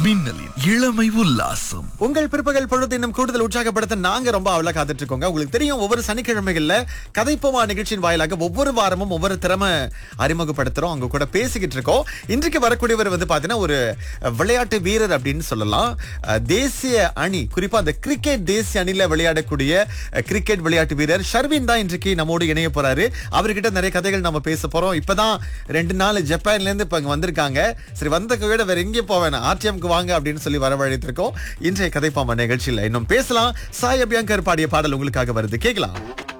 மின்னலின் இளமை உல்லாசம் உங்கள் பிற்பகல் பொழுது இன்னும் கூடுதல் உற்சாகப்படுத்த நாங்க ரொம்ப அவள காத்துட்டு இருக்கோங்க உங்களுக்கு தெரியும் ஒவ்வொரு சனிக்கிழமைகள்ல கதைப்போமா நிகழ்ச்சியின் வாயிலாக ஒவ்வொரு வாரமும் ஒவ்வொரு திறமை அறிமுகப்படுத்துறோம் அவங்க கூட பேசிக்கிட்டு இருக்கோம் இன்றைக்கு வரக்கூடியவர் வந்து பாத்தீங்கன்னா ஒரு விளையாட்டு வீரர் அப்படின்னு சொல்லலாம் அஹ், தேசிய அணி குறிப்பா அந்த கிரிக்கெட் தேசிய அணியில விளையாடக்கூடிய அஹ், கிரிக்கெட் விளையாட்டு வீரர் ஷர்வின் தான் இன்றைக்கு நம்மோடு இணைய போறாரு அவர்கிட்ட நிறைய கதைகள் நம்ம பேச போறோம் இப்பதான் ரெண்டு நாள் ஜப்பான்ல இருந்து இப்ப இங்க வந்திருக்காங்க சரி வந்த விட வேற எங்கே போவேன் ஆர்டிஎம்க்கு வாங்க அப்படின்னு சொல்லி வரவழைத்திருக்கோம் இன்றைய கதைப்பாம நிகழ்ச்சியில இன்னும் பேசலாம் சாய் அபியங்கர் பாடிய பாடல் உங்களுக்காக வருது கேட்கலாம்